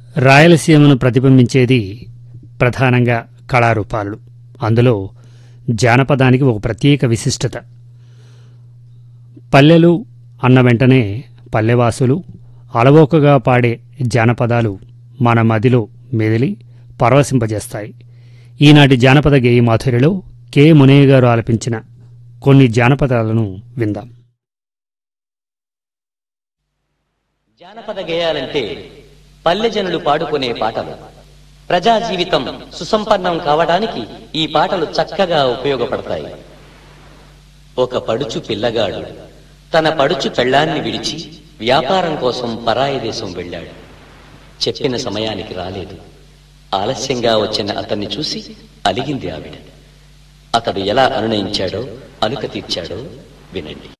రాయలసీమను ప్రతిబింబించేది ప్రధానంగా కళారూపాలు అందులో జానపదానికి ఒక ప్రత్యేక విశిష్టత పల్లెలు అన్న వెంటనే పల్లెవాసులు అలవోకగా పాడే జానపదాలు మన మదిలో మెదిలి పరవశింపజేస్తాయి ఈనాటి జానపద గేయ మాధురిలో కె మునయ్య గారు ఆలపించిన కొన్ని జానపదాలను విందాం జానపద గేయాలంటే పల్లె జనులు పాడుకునే పాటలు ప్రజా జీవితం సుసంపన్నం కావడానికి ఈ పాటలు చక్కగా ఉపయోగపడతాయి ఒక పడుచు పిల్లగాడు తన పడుచు పెళ్ళాన్ని విడిచి వ్యాపారం కోసం పరాయి దేశం వెళ్ళాడు చెప్పిన సమయానికి రాలేదు ఆలస్యంగా వచ్చిన అతన్ని చూసి అలిగింది ఆవిడ అతడు ఎలా అనునయించాడో అలుక తీర్చాడో వినండి